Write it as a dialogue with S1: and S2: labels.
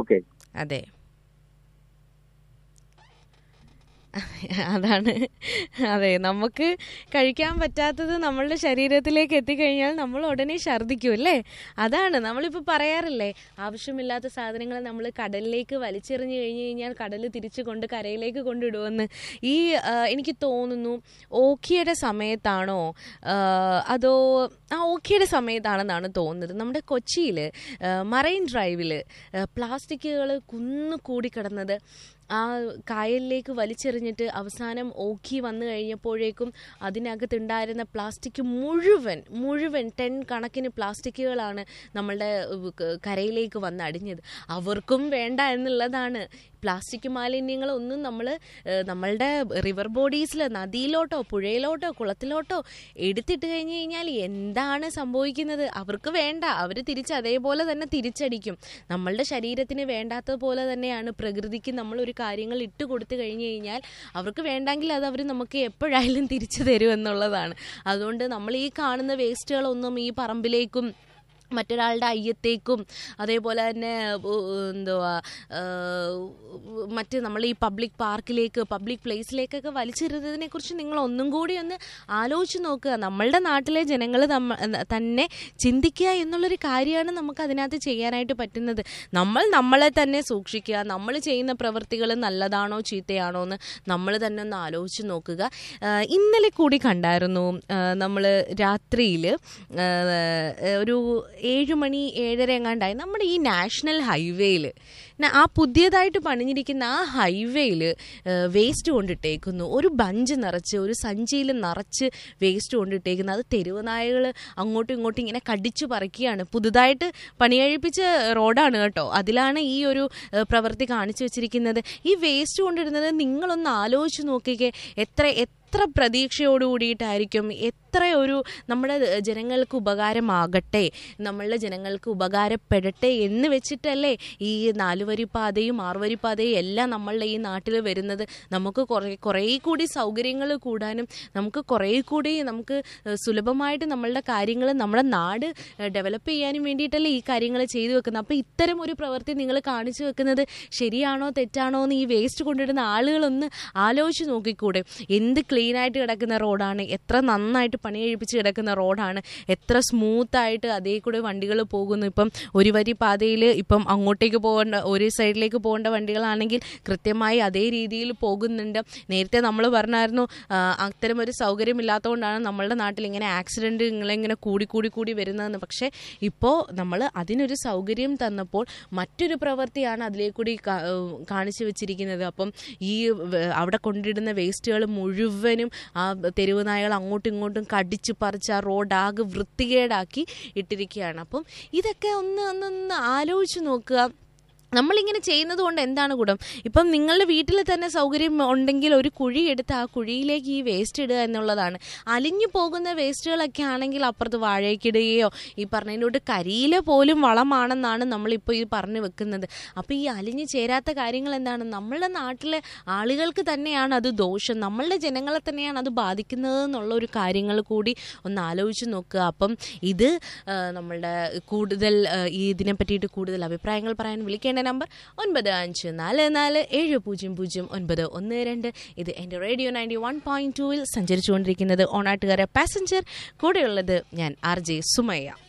S1: okay
S2: അതെ അതാണ് അതെ നമുക്ക് കഴിക്കാൻ പറ്റാത്തത് നമ്മളുടെ ശരീരത്തിലേക്ക് എത്തിക്കഴിഞ്ഞാൽ നമ്മൾ ഉടനെ ഛർദ്ദിക്കും അല്ലേ അതാണ് നമ്മളിപ്പോൾ പറയാറില്ലേ ആവശ്യമില്ലാത്ത സാധനങ്ങൾ നമ്മൾ കടലിലേക്ക് വലിച്ചെറിഞ്ഞു കഴിഞ്ഞ് കഴിഞ്ഞാൽ കടൽ തിരിച്ചു കൊണ്ട് കരയിലേക്ക് കൊണ്ടിടുമെന്ന് ഈ ആ, എനിക്ക് തോന്നുന്നു ഓക്കിയുടെ സമയത്താണോ ആ, അതോ ആ ഓക്കിയുടെ സമയത്താണെന്നാണ് തോന്നുന്നത് നമ്മുടെ കൊച്ചിയിൽ മറൈൻ ഡ്രൈവിൽ പ്ലാസ്റ്റിക്കുകൾ കുന്നു കൂടി കിടന്നത് ആ കായലിലേക്ക് വലിച്ചെറിഞ്ഞിട്ട് അവസാനം ഓക്കി വന്നു കഴിഞ്ഞപ്പോഴേക്കും അതിനകത്തുണ്ടായിരുന്ന പ്ലാസ്റ്റിക് മുഴുവൻ മുഴുവൻ ടെൻ കണക്കിന് പ്ലാസ്റ്റിക്കുകളാണ് നമ്മളുടെ ഉം, ക- കരയിലേക്ക് വന്ന് അടിഞ്ഞത് അവർക്കും വേണ്ട എന്നുള്ളതാണ് പ്ലാസ്റ്റിക് മാലിന്യങ്ങളൊന്നും നമ്മൾ നമ്മളുടെ റിവർ ബോഡീസിൽ നദിയിലോട്ടോ പുഴയിലോട്ടോ കുളത്തിലോട്ടോ എടുത്തിട്ട് കഴിഞ്ഞ് കഴിഞ്ഞാൽ എന്താണ് സംഭവിക്കുന്നത് അവർക്ക് വേണ്ട അവർ തിരിച്ച് അതേപോലെ തന്നെ തിരിച്ചടിക്കും നമ്മളുടെ ശരീരത്തിന് വേണ്ടാത്തത് പോലെ തന്നെയാണ് പ്രകൃതിക്ക് നമ്മൾ ഒരു കാര്യങ്ങൾ ഇട്ട് കൊടുത്തു കഴിഞ്ഞ് കഴിഞ്ഞാൽ അവർക്ക് വേണ്ടെങ്കിൽ അത് അവർ നമുക്ക് എപ്പോഴായാലും തിരിച്ചു തരും എന്നുള്ളതാണ് അതുകൊണ്ട് നമ്മൾ ഈ കാണുന്ന വേസ്റ്റുകളൊന്നും ഈ പറമ്പിലേക്കും മറ്റൊരാളുടെ അയ്യത്തേക്കും അതേപോലെ തന്നെ ഉ- എന്തുവാ ആ, മറ്റ് നമ്മൾ ഈ പബ്ലിക് പാർക്കിലേക്ക് പബ്ലിക് പ്ലേസിലേക്കൊക്കെ വലിച്ചെറിയുന്നതിനെ കുറിച്ച് നിങ്ങൾ ഒന്നും കൂടി ഒന്ന് ആലോചിച്ച് നോക്കുക നമ്മളുടെ നാട്ടിലെ ജനങ്ങൾ തന്നെ ചിന്തിക്കുക എന്നുള്ളൊരു കാര്യമാണ് നമുക്ക് അതിനകത്ത് ചെയ്യാനായിട്ട് പറ്റുന്നത് നമ്മൾ നമ്മളെ തന്നെ സൂക്ഷിക്കുക നമ്മൾ ചെയ്യുന്ന പ്രവൃത്തികൾ നല്ലതാണോ ചീത്തയാണോ എന്ന് നമ്മൾ തന്നെ ഒന്ന് ആലോചിച്ച് നോക്കുക ആ, ഇന്നലെ കൂടി കണ്ടായിരുന്നു നമ്മൾ രാത്രിയിൽ ഒരു ഏഴ് മണി ഏഴര എങ്ങാണ്ടായി നമ്മുടെ ഈ നാഷണൽ ഹൈവേയിൽ ആ പുതിയതായിട്ട് പണിഞ്ഞിരിക്കുന്ന ആ ഹൈവേയിൽ വേസ്റ്റ് കൊണ്ടിട്ടേക്കുന്നു ഒരു ബഞ്ച് നിറച്ച് ഒരു സഞ്ചിയിൽ നിറച്ച് വേസ്റ്റ് കൊണ്ടിട്ടേക്കുന്നു അത് തെരുവ് നായകൾ അങ്ങോട്ടും ഇങ്ങോട്ടും ഇങ്ങനെ കടിച്ചു പറിക്കുകയാണ് പുതുതായിട്ട് പണികഴിപ്പിച്ച റോഡാണ് കേട്ടോ അതിലാണ് ഈ ഒരു ഏഹ്, പ്രവൃത്തി കാണിച്ചു വെച്ചിരിക്കുന്നത് ഈ വേസ്റ്റ് കൊണ്ടിടുന്നത് നിങ്ങളൊന്ന് ആലോചിച്ച് നോക്കിക്കേ എത്ര എത്ര പ്രതീക്ഷയോട് കൂടിയിട്ടായിരിക്കും എത്ര ഒരു നമ്മുടെ ജനങ്ങൾക്ക് ഉപകാരമാകട്ടെ നമ്മളുടെ ജനങ്ങൾക്ക് ഉപകാരപ്പെടട്ടെ എന്ന് വെച്ചിട്ടല്ലേ ഈ നാലുവരി പാതയും ആറുവരി പാതയും എല്ലാം നമ്മളുടെ ഈ നാട്ടിൽ വരുന്നത് നമുക്ക് കുറേ കുറേ കൂടി സൗകര്യങ്ങൾ കൂടാനും നമുക്ക് കുറേ കൂടി നമുക്ക് സുലഭമായിട്ട് നമ്മളുടെ കാര്യങ്ങൾ നമ്മുടെ നാട് ഡെവലപ്പ് ചെയ്യാനും വേണ്ടിയിട്ടല്ലേ ഈ കാര്യങ്ങൾ ചെയ്തു വെക്കുന്നത് അപ്പോൾ ഇത്തരം ഒരു പ്രവൃത്തി നിങ്ങൾ കാണിച്ചു വെക്കുന്നത് ശരിയാണോ തെറ്റാണോ എന്ന് ഈ വേസ്റ്റ് കൊണ്ടിടുന്ന ആളുകളൊന്ന് ആലോചിച്ച് നോക്കിക്കൂടെ എന്ത് ക്ലീൻ ആയിട്ട് കിടക്കുന്ന റോഡാണ് എത്ര നന്നായിട്ട് പണി കഴിപ്പിച്ച് കിടക്കുന്ന റോഡാണ് എത്ര സ്മൂത്ത് ആയിട്ട് അതേ കൂടെ വണ്ടികൾ പോകുന്നു ഇപ്പം ഒരു വരി പാതയിൽ ഇപ്പം അങ്ങോട്ടേക്ക് പോകേണ്ട ഒരു സൈഡിലേക്ക് പോകേണ്ട വണ്ടികളാണെങ്കിൽ കൃത്യമായി അതേ രീതിയിൽ പോകുന്നുണ്ട് നേരത്തെ നമ്മൾ പറഞ്ഞായിരുന്നു ആ, അത്തരം ഒരു സൗകര്യം ഇല്ലാത്തതുകൊണ്ടാണ് നമ്മളുടെ നാട്ടിൽ ഇങ്ങനെ ആക്സിഡൻറ്റ് ഇങ്ങനെ കൂടി കൂടി കൂടി വരുന്നതെന്ന് പക്ഷേ ഇപ്പോൾ നമ്മൾ അതിനൊരു സൗകര്യം തന്നപ്പോൾ മറ്റൊരു പ്രവൃത്തിയാണ് അതിലേക്ക് കൂടി കാ- ഏഹ് കാണിച്ചു വെച്ചിരിക്കുന്നത് അപ്പം ഈ വ- അവിടെ കൊണ്ടിടുന്ന വേസ്റ്റുകൾ മുഴുവനും ആ തെരുവ് നായകൾ അങ്ങോട്ടും ഇങ്ങോട്ടും കടിച്ചു പറിച്ച് ആ റോഡാകെ വൃത്തികേടാക്കി ഇട്ടിരിക്കുകയാണ് അപ്പം ഇതൊക്കെ ഒന്ന് ഒന്നൊന്ന് ആലോചിച്ച് നോക്കുക നമ്മളിങ്ങനെ ചെയ്യുന്നത് കൊണ്ട് എന്താണ് ഗുണം ഇപ്പം നിങ്ങളുടെ വീട്ടിൽ തന്നെ സൗകര്യം ഉണ്ടെങ്കിൽ ഒരു കുഴി എടുത്ത് ആ കുഴിയിലേക്ക് ഈ വേസ്റ്റ് ഇടുക എന്നുള്ളതാണ് അലിഞ്ഞു പോകുന്ന വേസ്റ്റുകളൊക്കെ ആണെങ്കിൽ അപ്പുറത്ത് വാഴയ്ക്കിടുകയോ ഈ പറഞ്ഞതിനോട് കരിയില പോലും വളമാണെന്നാണ് നമ്മളിപ്പോൾ ഈ പറഞ്ഞു വെക്കുന്നത് അപ്പോൾ ഈ അലിഞ്ഞു ചേരാത്ത കാര്യങ്ങൾ എന്താണ് നമ്മളുടെ നാട്ടിലെ ആളുകൾക്ക് തന്നെയാണ് അത് ദോഷം നമ്മളുടെ ജനങ്ങളെ തന്നെയാണ് അത് ബാധിക്കുന്നത് എന്നുള്ള ഒരു കാര്യങ്ങൾ കൂടി ഒന്ന് ആലോചിച്ച് നോക്കുക അപ്പം ഇത് ആ, നമ്മളുടെ കൂടുതൽ ആ, ഈ ഇതിനെ പറ്റിയിട്ട് കൂടുതൽ അഭിപ്രായങ്ങൾ പറയാൻ വിളിക്കേണ്ട നമ്പർ ഒൻപത് അഞ്ച് നാല് നാല് ഏഴ് പൂജ്യം പൂജ്യം ഒൻപത് ഒന്ന് രണ്ട് ഇത് എൻ്റെ റേഡിയോ നയൻറ്റി വൺ പോയിന്റ് ടൂവിൽ സഞ്ചരിച്ചുകൊണ്ടിരിക്കുന്നത് ഓണാട്ടുകാര പാസഞ്ചർ കൂടെയുള്ളത് ഞാൻ ആർ ജെ സുമയ്യ